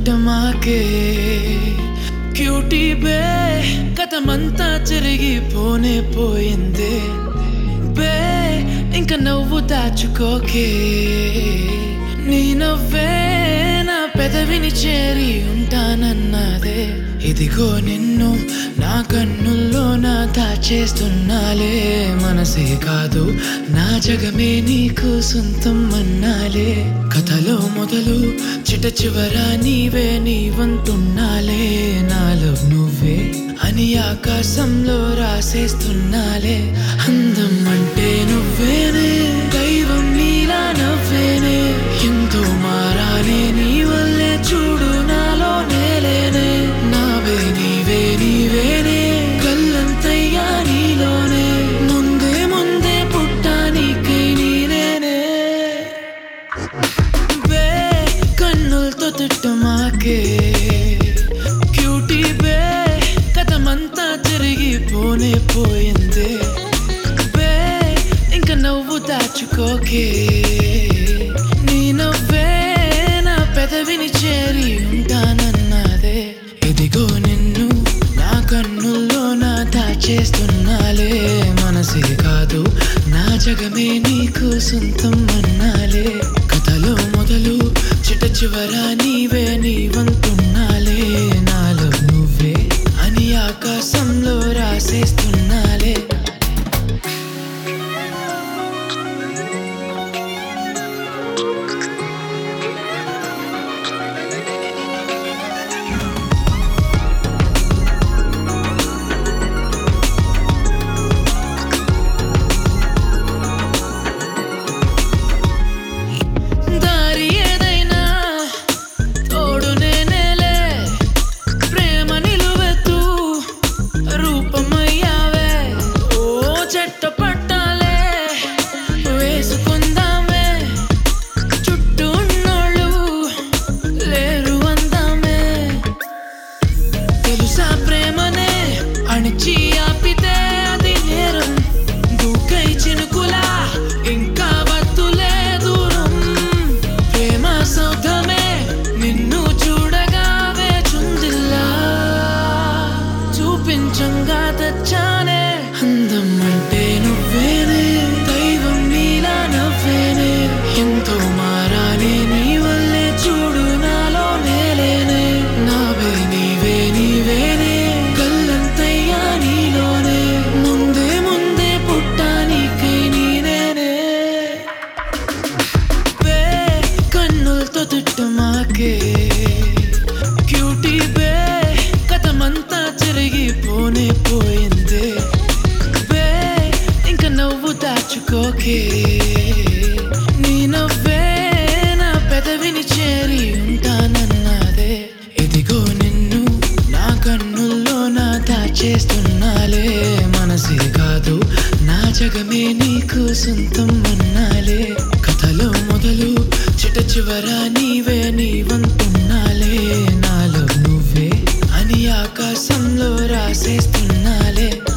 తిట్టమాకే cutie బే కథమంతా చెరిగిపోనే పోయిందే బే ఇంక నవ్వు దాచుకోకే నీ నవ్వే నా పెదవిని చేరి ఉంటానన్నదే ఇదిగో నిన్ను నా కన్నుల్లో నా దాచేస్తున్నాలే మనసే కాదు నా జగమే నీకు సొంతం అన్నాలే కథలో మొదలు చిట చివర నీవే నీవంటున్నాలే నాలో నువ్వే అని ఆకాశంలో రాసేస్తున్నాలే అందం అంటే నువ్వేనే దైవం నీలా నవ్వేనే ఎంతో మారానే నీ వల్లే చూడు నాలో నేలేనే నావే నీవే నీవేనే కళ్ళంతయ్యా నీలోనే ముందే ముందే పుట్టా నీకై నీనేనే బే కన్నులతో తిట్టమాకే క్యూటీ బే కథమంతా తిరిగిపోనే పోయిందే బే ఇంక నవ్వు దాచుకోకే నీ నవ్వే నా పెదవిని చేరి ఉంటానన్నదే ఇదిగో నిన్ను నా కన్నుల్లో నా దాచేస్తున్నాలే మనసే కాదు నా జగమే నీకు సొంతం అన్నాలే కథలో మొదలు చిట చివర నీవే నీవంటున్నాలే నాలో నువ్వే అని ఆకాశంలో రాసేస్తున్నాలే దారి ఏదైనా తోడు నేనేలే ప్రేమ నిలువెత్తు రూపమయ్యావే ఓ చెట్ట పట్టాలే వేసుకుందామే చుట్టూ ఉన్నోళ్ళు లేరు అందామే తెలుసా ప్రేమనే అణిచి ఆపితే అది నేరం దూకై చినుకులా ఇంకా వద్దులే దూరం ప్రేమ సౌధమే నిన్ను చూడగా వేచుందిల్లా చూపించంగా తెచ్చానే అందం అంటే నువ్వేనే దైవం నీలా నవ్వేనే ఎంతో మారానే నీ వల్లే చూడు నాలో నేలేనే నావే నీవే నీవేనే కళ్ళంతయ్యా నీలోనే ముందే ముందే పుట్టా నీకై నీనేనే బే కన్నులతో తిట్టమాకే క్యూటీ బే కథమంతా చెరిగిపోనే పోయిందే బే ఇంక నవ్వు దాచుకోకే నీ నవ్వే నా పెదవిని చేరి ఉంటానన్నదే ఇదిగో నిన్ను నా కన్నుల్లో నా దాచేస్తున్నాలే మనసే కాదు నా జగమే నీకు సొంతం అన్నాలే కథలో మొదలు చిట చివర నీవే నీవంటున్నాలే నాలో నువ్వే అని ఆకాశంలో రాసేస్తున్నాలే